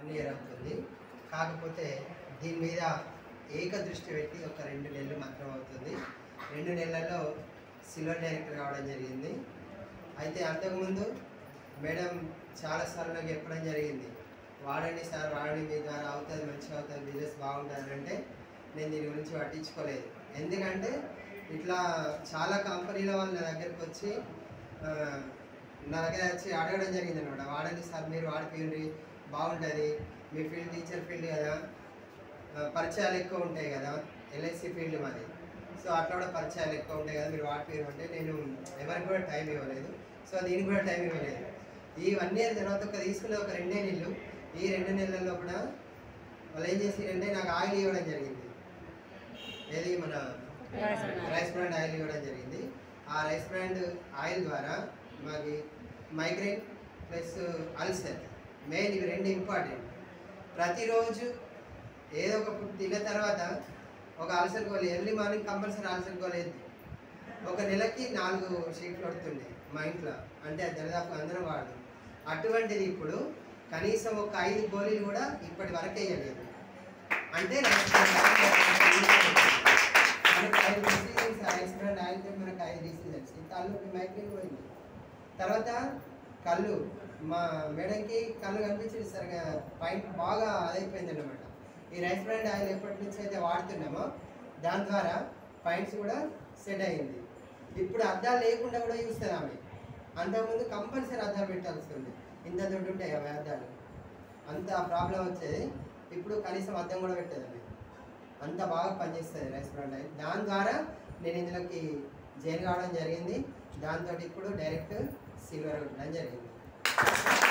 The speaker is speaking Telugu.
వన్ ఇయర్ అవుతుంది కాకపోతే దీని మీద ఏక దృష్టి పెట్టి ఒక రెండు నెలలు మాత్రం అవుతుంది రెండు నెలల్లో సిల్వర్ డైరెక్టర్ కావడం జరిగింది అయితే అంతకుముందు మేడం చాలాసార్లు నాకు చెప్పడం జరిగింది వాడండి సార్ వాడండి మీ ద్వారా అవుతుంది మంచిగా అవుతుంది బిజినెస్ బాగుంటుంది అంటే నేను దీని గురించి పట్టించుకోలేదు ఎందుకంటే ఇట్లా చాలా కంపెనీల వాళ్ళు నా దగ్గరికి వచ్చి ఆ, నా దగ్గర వచ్చి అడగడం జరిగింది అనమాట వాడండి సార్ మీరు వాడిపోయింది బాగుంటుంది మీ ఫీల్డ్ టీచర్ ఫీల్డ్ కదా ఆ, పరిచయాలు ఎక్కువ ఉంటాయి కదా ఎల్ఐసి ఫీల్డ్ మాది సో అట్లా కూడా పరిచయాలు ఎక్కువ ఉంటాయి కదా మీరు వాడిపోయారు అంటే నేను ఎవరికి కూడా టైం ఇవ్వలేదు సో దీనికి కూడా టైం ఇవ్వలేదు ఈ వన్ ఇయర్ తర్వాత ఒక తీసుకున్న ఒక రెండే నెలలు ఈ రెండు నెలల్లో కూడా వాళ్ళు ఏం చేసారంటే నాకు ఆయిల్ ఇవ్వడం జరిగింది ఏది మన రైస్ బ్రాండ్ ఆయిల్ ఇవ్వడం జరిగింది ఆ రైస్ బ్రాండ్ ఆయిల్ ద్వారా మాకి మైగ్రేన్ ప్లస్ అల్సర్ మెయిన్ ఇవి రెండు ఇంపార్టెంట్ ప్రతిరోజు ఏదో ఒక ఫుడ్ తిన్న తర్వాత ఒక అల్సర్ గోళీ ఎర్లీ మార్నింగ్ కంపల్సరీ అల్సర్ గోళీ వేద్ది ఒక నెలకి నాలుగు షీట్లు పడుతుండే మా ఇంట్లో అంటే అది దాదాపు అందరం వాడు అటువంటిది ఇప్పుడు కనీసం ఒక ఐదు గోళీలు కూడా ఇప్పటి వరకు వేయలేదు అంటే రైస్ బ్రాండ్ ఆయిల్ మనకి ఐదు డిసీజన్స్ రైస్ బ్రాండ్ ఆయిల్తో మనకు ఐదు డిసీజన్స్ ఈ కళ్ళు మైగ్రేన్ పోయింది తర్వాత కళ్ళు మా మేడంకి కళ్ళు కనిపించింది సరిగా పాయింట్ బాగా అదైపోయింది అనమాట ఈ రైస్ బ్రాండ్ ఆయిల్ ఎప్పటి నుంచి అయితే వాడుతున్నామో దాని ద్వారా పాయింట్స్ కూడా సెట్ అయింది ఇప్పుడు అద్దాలు లేకుండా కూడా చూస్తుంది ఆమె అంతకుముందు కంపల్సరీ అద్దాలు పెట్టాల్సి ఉంది ఇంత దొడ్డు ఉంటాయి అవి అద్దాలు అంత ప్రాబ్లం వచ్చేది ఇప్పుడు కనీసం అద్దం కూడా పెట్టేది ఆమె అంత బాగా పనిచేస్తుంది రైస్ బ్రాండ్ ఆయిల్ దాని ద్వారా నేను ఇందులోకి జాయిన్ కావడం జరిగింది దాంతో ఇప్పుడు డైరెక్ట్ సిల్వర్ ఉండడం జరిగింది